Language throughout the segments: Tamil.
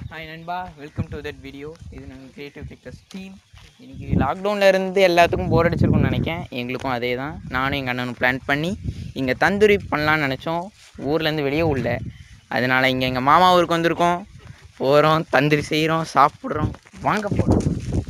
ஹாய் நண்பா வெல்கம் டு தட் வீடியோ இது நாங்கள் கிரியேட்டிவ் பிக்டர்ஸ் டீம் இன்னைக்கு லாக்டவுனில் இருந்து எல்லாத்துக்கும் போர் அடிச்சிருக்கும்னு நினைக்கிறேன் எங்களுக்கும் அதே தான் நானும் எங்கள் அண்ணனும் பிளான் பண்ணி இங்கே தந்தூரி பண்ணலான்னு நினச்சோம் ஊர்லேருந்து வெளியே உள்ள அதனால் இங்கே எங்கள் மாமா ஊருக்கு வந்திருக்கோம் போகிறோம் தந்தூரி செய்கிறோம் சாப்பிட்றோம் வாங்க போகிறோம்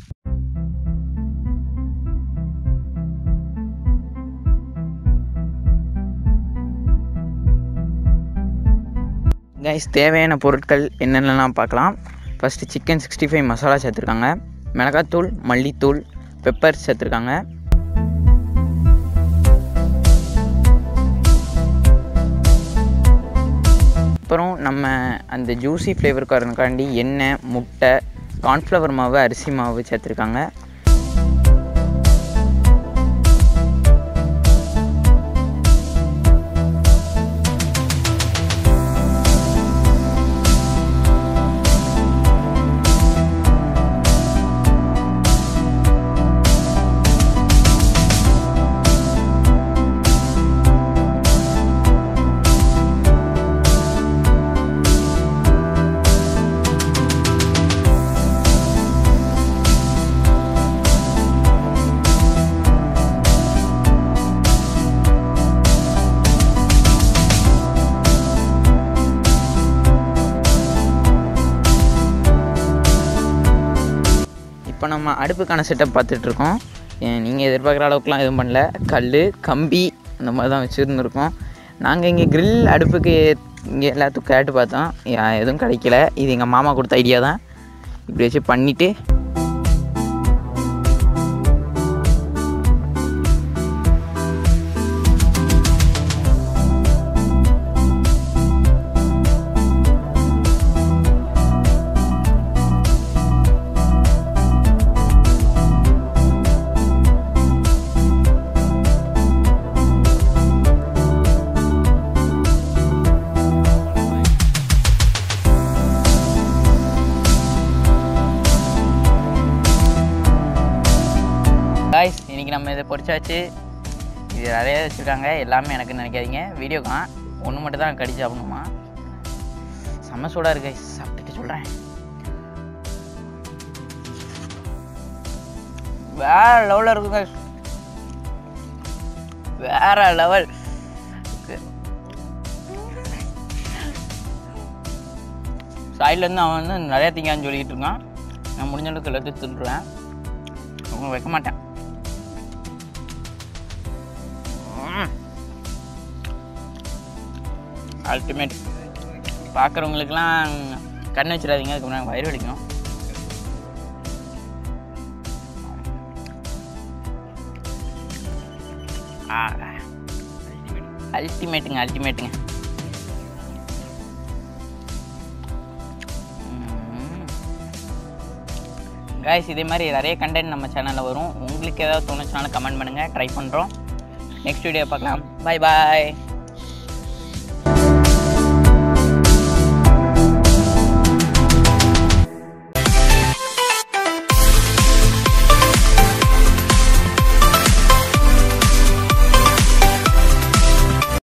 கைஸ் தேவையான பொருட்கள் என்னென்னலாம் பார்க்கலாம் first chicken sixty five masala சேர்த்துருக்காங்க மிளகாத்தூள் மல்லித்தூள் பெப்பர் சேர்த்துருக்காங்க அப்புறம் நம்ம அந்த ஜூஸி ஃப்ளேவருக்காரனுக்காண்டி எண்ணெய் முட்டை கார்ன்ஃப்ளவர் மாவு அரிசி மாவு சேர்த்துருக்காங்க இப்போ நம்ம அடுப்புக்கான செட்டப் பார்த்துட்ருக்கோம் நீங்கள் எதிர்பார்க்குற அளவுக்குலாம் எதுவும் பண்ணல கல் கம்பி அந்த மாதிரி தான் வச்சுருந்துருக்கோம் நாங்கள் இங்கே grill அடுப்புக்கு இங்கே எல்லாத்துக்கும் கேட்டு பார்த்தோம் யா- எதுவும் கிடைக்கல இது எங்கள் மாமா கொடுத்த ஐடியா தான் இப்படி வச்சு பண்ணிவிட்டு காய்ஸ் இன்றைக்கி நம்ம இதை பொரிச்சாச்சு இது நிறைய வச்சுருக்காங்க எல்லாமே எனக்கு நினைக்காதீங்க வீடியோ தான் ஒன்று மட்டும் தான் கடிச்சு சாப்பிடணுமா செம்ம சூடாக இருக்கு guys. சாப்பிட்டுட்டு சொல்கிறேன் வேற லெவலில் இருக்கு guys. வேற லெவல் சைட்லேருந்து அவன் வந்து நிறைய திங்கான்னு சொல்லிக்கிட்டு இருக்கான் நான் முடிஞ்ச அளவுக்கு எல்லாத்தையும் தின்றுவேன் அவங்க வைக்க மாட்டேன் அல்டிமேட் பார்க்குறவங்களுக்குலாம் கண் வச்சிடாதீங்க அதுக்கு முன்னாடி வயிறு வலிக்கும் அல்டிமேட்டுங்க அல்டிமேட்டுங்க கைஸ் இதே மாதிரி நிறைய கண்டென்ட் நம்ம சேனலில் வரும் உங்களுக்கு ஏதாவது தோணுச்சுனாலும் கமெண்ட் பண்ணுங்கள் ட்ரை பண்ணுறோம் நெக்ஸ்ட் வீடியோ பார்க்கலாம் பை பாய்